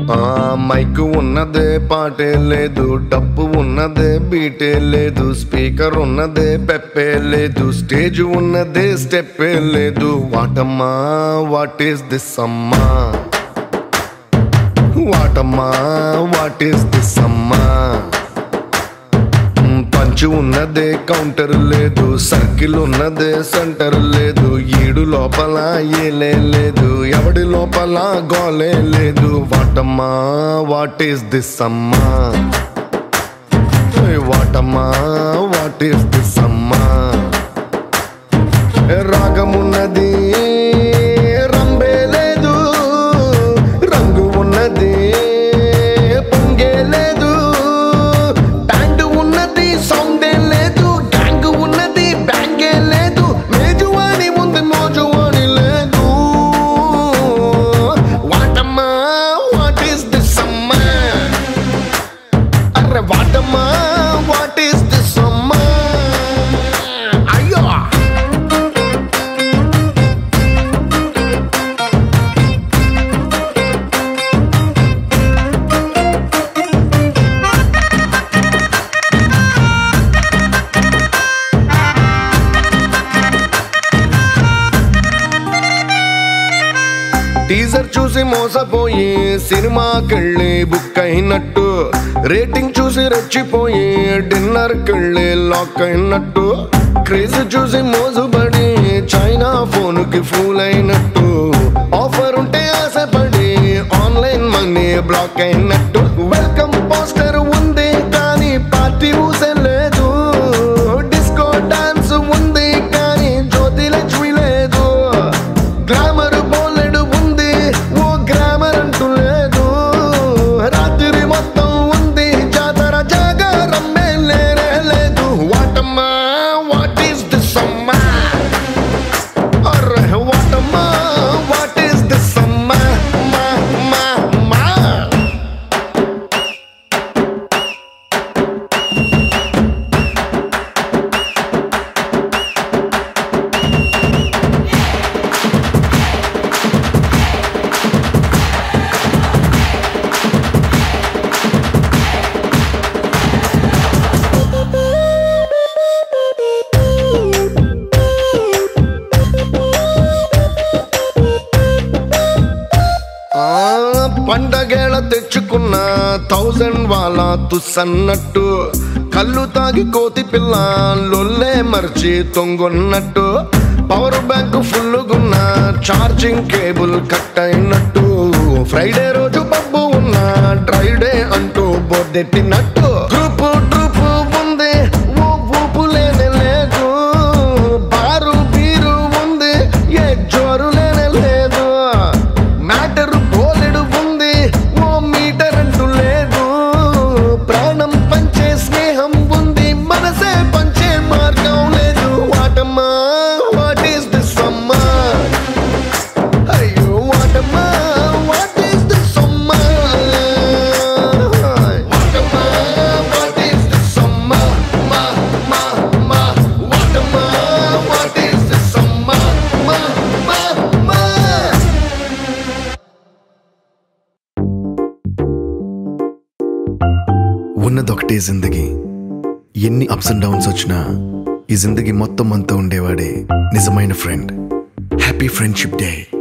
ఆ మైక్ ఉన్నదే పాటే లేదు డబ్బు ఉన్నదే బీటే లేదు స్పీకర్ ఉన్నదే పెప్పే లేదు స్టేజ్ ఉన్నదే స్టెప్పే లేదు వాటమ్మా వాట్ ఈస్ దిస్ అమ్మా వాటమ్మా వాట్ ఈస్ దిస్ అమ్మా పంచు ఉన్నదే కౌంటర్ లేదు సర్కిల్ ఉన్నదే సెంటర్ లేదు ఈడు లోపల ఏలే లేదు ఎవడి లోపల గోలే లేదు వాటమ్మా వాట్ ఈస్ దిస్ అమ్మా ఏయ్ వాటమ్మా వాట్ ఈస్ దిస్ అమ్మా రాగమున్నది రంబే లేదు రంగు ఉన్నది పొంగే లేదు బ్యాండ్ ఉన్నది సౌండే లేదు గ్యాంగ్ ఉన్నది బ్యాంగే లేదు మేజువాణి ఉంది మోజువాణి లేదు వాటమ్మా వాట్ ఈస్ దిస్ అమ్మా అరే వాటమ్మా వాట్ ఈస్ దిస్ అమ్మా అయ్యో టీజర్ చూసి మోసపోయి సినిమాకెళ్ళి బుక్ అయినట్టు రేటింగ్ చూసి రెచ్చిపోయి డిన్నర్ కెళ్ళి లాక్ అయినట్టు క్రేజ్ చూసి మోజుపడి చైనా ఫోన్ కి ఫూల్ అయినట్టు ఆఫర్ ఉంటే ఆశపడి ఆన్లైన్ మనీ బ్లాక్ అయినట్టు వెల్కమ్ పోస్టర్ ఉంది కానీ పార్టీ ఊసే లేదు డిస్కో డాన్స్ ఉంది కానీ జ్యోతి లక్ష్మి లేదు గ్లామర్ బోలెడు ఉంది ఓ గ్రామర్ అంటూ లేదు రాత్రి మొత్తం ఉంది జాతర జాగారమ్మే లేనే లేదు వాటమ్మా వాట్ ఈస్ దిస్ అమ్మా అర్రే వాటమ్మా వాట్ ఈస్ దిస్ అమ్మా మా మా మా ఆ పండగేళ తెచ్చుకున్న థౌజండ్ వాళ్ళ తుస్సన్నట్టు కళ్ళు తాగి కోతి పిల్ల లొల్లే మర్చి తొంగొన్నట్టు పవర్ బ్యాంక్ ఫుల్లుగున్న ఛార్జింగ్ కేబుల్ కట్ అయినట్టు ఫ్రైడే రోజు పబ్బు ఉన్న డ్రై డే అంటూ బొద్దెట్టినట్టు గ్రూపు ట్రూపు ఉంది ఓ ఊపు లేనే లేదు బారు బీరు ఉంది ఏ జోరు లేనే లేదు మ్యాటర్ బోలెడు ఉంది ఓ మీటర్ అంటూ లేదు ప్రాణం పంచే స్నేహం ఉంది మనసే పంచే మార్గం లేదు వాటమ్మా వాట్ ఈస్ దిస్ అమ్మా అయ్యో వాటమ్మా వాట్ ఈస్ దిస్ అమ్మా వాటమ్మా వాట్ ఈస్ దిస్ అమ్మా మా మా మా వాటమ్మా వాట్ ఈస్ దిస్ అమ్మా మా మా మా ఉన్నదొకటే జిందగీ ఎన్ని అప్స్ అండ్ డౌన్స్ వచ్చినా ఈ జిందగీ మొత్తం అంతా ఉండేవాడే నిజమైన ఫ్రెండ్ హ్యాపీ ఫ్రెండ్షిప్ డే